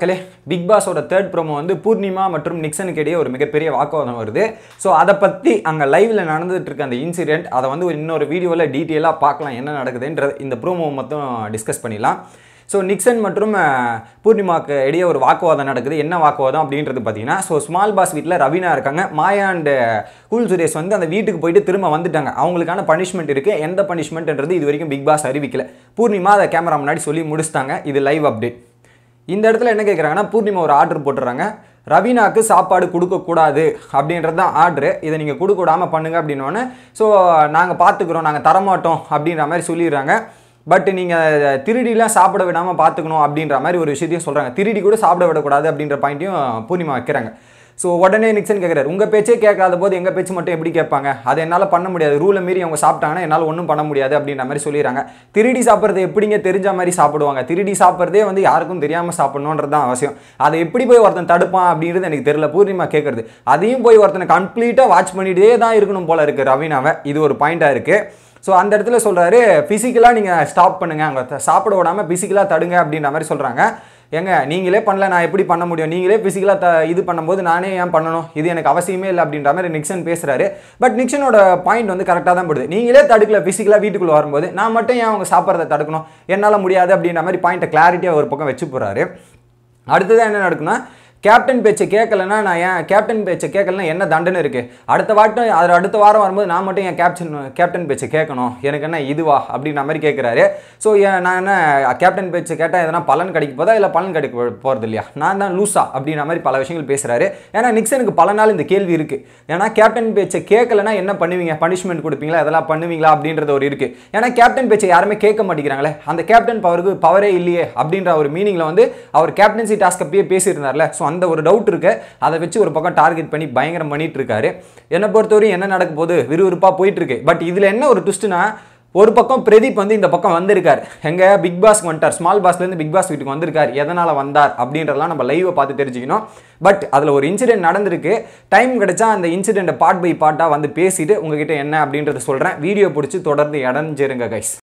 மக்களே big பாஸோட third promo வந்து பூர்ணிமா மற்றும் நிக்சனுக்கு இடையே ஒரு மிகப்பெரிய வாக்குவாதம் வருது ஸோ அதை பற்றி அங்கே லைவில் நடந்துட்டு இருக்க அந்த இன்சிடென்ட் அதை வந்து ஒரு இன்னொரு வீடியோவில் டீட்டெயிலாக பார்க்கலாம் என்ன நடக்குதுன்ற இந்த ப்ரோமோ மட்டும் டிஸ்கஸ் பண்ணிடலாம் ஸோ நிக்சன் மற்றும் அஹ், பூர்ணிமாவுக்கு இடையே ஒரு வாக்குவாதம் நடக்குது என்ன வாக்குவாதம் அப்படின்றது பார்த்தீங்கன்னா ஸோ ஸ்மால் பாஸ் வீட்டில் ரவீனா இருக்காங்க மாயா அண்ட் கூல் சுரேஷ் வந்து அந்த வீட்டுக்கு போயிட்டு திரும்ப வந்துட்டாங்க அவங்களுக்கான பனிஷ்மெண்ட் இருக்குது எந்த பனிஷ்மெண்ட்ன்றது இது வரைக்கும் பிக் பாஸ் அறிவிக்கல பூர்ணிமா அதை கேமரா முன்னாடி சொல்லி முடிச்சிட்டாங்க இது லைவ் அப்டேட் இந்த இடத்துல என்ன கேட்குறாங்கன்னா பூர்ணிமா ஒரு ஆர்டர் போட்டுறாங்க ரவீனாக்கு சாப்பாடு கொடுக்கக்கூடாது அப்படின்றது தான் ஆர்டரு இதை நீங்கள் கொடுக்க விடாமல் பண்ணுங்க அப்படின்னோடனே ஸோ நாங்கள் பார்த்துக்குறோம் நாங்கள் தரமாட்டோம் அப்படின்ற மாதிரி சொல்லிடுறாங்க பட் நீங்கள் திருடிலாம் சாப்பிட விடாமல் பார்த்துக்கணும் அப்படின்ற மாதிரி ஒரு விஷயத்தையும் சொல்கிறாங்க திருடி கூட சாப்பிட விடக்கூடாது அப்படின்ற பாயிண்ட்டையும் பூர்ணிமா வைக்கிறாங்க ஸோ உடனே நிக்சன் கேட்குறாரு உங்கள் பேச்சே கேட்காத போது எங்கள் பேச்சு மட்டும் எப்படி கேட்பாங்க அதை என்னால் பண்ண முடியாது ரூலை மீறி அவங்க சாப்பிட்டாங்கன்னா என்னால் ஒன்றும் பண்ண முடியாது அப்படின்ற மாதிரி சொல்லிடுறாங்க திருடி சாப்பிட்றது எப்படிங்க தெரிஞ்ச மாதிரி சாப்பிடுவாங்க திருடி சாப்பிட்றதே வந்து யாருக்கும் தெரியாமல் சாப்பிடணுன்றது தான் அவசியம் அதை எப்படி போய் ஒருத்தன் தடுப்பான் அப்படின்றது எனக்கு தெரியல பூர்ணிமா கேட்குறது அதையும் போய் ஒருத்தனை கம்ப்ளீட்டாக வாட்ச் பண்ணிட்டே தான் இருக்கணும் போல இருக்குது ரவீனாவை இது ஒரு பாயிண்ட்டாக இருக்குது ஸோ அந்த இடத்துல சொல்கிறாரு ஃபிசிக்கலாக நீங்கள் ஸ்டாப் பண்ணுங்கள் அங்கே சாப்பிட விடாமல் ஃபிசிக்கலாக தடுங்க அப்படின்ற மாதிரி சொல்கிறாங்க ஏங்க நீங்களே பண்ணல நான் எப்படி பண்ண முடியும் நீங்களே ஃபிசிக்கலாக த இது பண்ணும்போது நானே ஏன் பண்ணணும் இது எனக்கு அவசியமே இல்லை அப்படின்ற மாதிரி நிக்சன் பேசுகிறாரு பட் நிக்சனோட பாயிண்ட் வந்து கரெக்டாக தான் படுது நீங்களே தடுக்கல ஃபிசிக்கலாக வீட்டுக்குள்ளே வரும்போது நான் மட்டும் ஏன் அவங்க சாப்பிட்றத தடுக்கணும் என்னால் முடியாது அப்படின்ற மாதிரி பாயிண்ட்டை கிளாரிட்டியாக ஒரு பக்கம் வச்சு போகிறாரு அடுத்ததாக என்ன நடக்குன்னா கேப்டன் பேச்சை கேட்கலன்னா நான் ஏன் கேப்டன் பேச்சை கேட்கலன்னா என்ன தண்டனை இருக்குது அடுத்த வாட்டம் அது அடுத்த வாரம் வரும்போது நான் மட்டும் என் கேப்டன் கேப்டன் பேச்சை கேட்கணும் எனக்கு என்ன இதுவா அப்படின்ற மாதிரி கேட்குறாரு ஸோ நான் என்ன கேப்டன் பேச்சை கேட்டால் எதனா பலன் கிடைக்க போதா இல்லை பலன் கிடைக்க போகிறது இல்லையா நான் தான் லூஸா அப்படின்ற மாதிரி பல விஷயங்கள் பேசுகிறாரு ஏன்னா நிக்சனுக்கு பல நாள் இந்த கேள்வி இருக்குது ஏன்னா கேப்டன் பேச்சை கேட்கலன்னா என்ன பண்ணுவீங்க பனிஷ்மெண்ட் கொடுப்பீங்களா இதெல்லாம் பண்ணுவீங்களா அப்படின்றது ஒரு இருக்குது ஏன்னா கேப்டன் பேச்சை யாருமே கேட்க மாட்டேங்கிறாங்களே அந்த கேப்டன் பவருக்கு பவரே இல்லையே அப்படின்ற ஒரு மீனிங்கில் வந்து அவர் கேப்டன்சி டாஸ்க் அப்பயே பேசியிருந்தார்ல ஸோ அந்த ஒரு டவுட் இருக்கு அதை வச்சு ஒரு பக்கம் டார்கெட் பண்ணி பயங்கரம் பண்ணிட்டு இருக்காரு என்னை பொறுத்தவரையும் என்ன நடக்க போகுது விறுவிறுப்பாக போயிட்டு இருக்கு பட் இதில் என்ன ஒரு ட்விஸ்ட்னா ஒரு பக்கம் பிரதீப் வந்து இந்த பக்கம் வந்திருக்கார் எங்க பிக் பாஸ்க்கு வந்துட்டார் ஸ்மால் பாஸ்லேருந்து பிக் பாஸ் வீட்டுக்கு வந்திருக்கார் எதனால் வந்தார் அப்படின்றதெல்லாம் நம்ம லைவை பார்த்து தெரிஞ்சுக்கணும் பட் அதில் ஒரு இன்சிடென்ட் நடந்திருக்கு டைம் கிடைச்சா அந்த இன்சிடென்ட்டை பார்ட் பை பார்ட்டாக வந்து பேசிட்டு உங்ககிட்ட என்ன அப்படின்றத சொல்கிறேன் வீடியோ பிடிச்சி தொடர்ந்து இடஞ்சிருங்க கைஸ்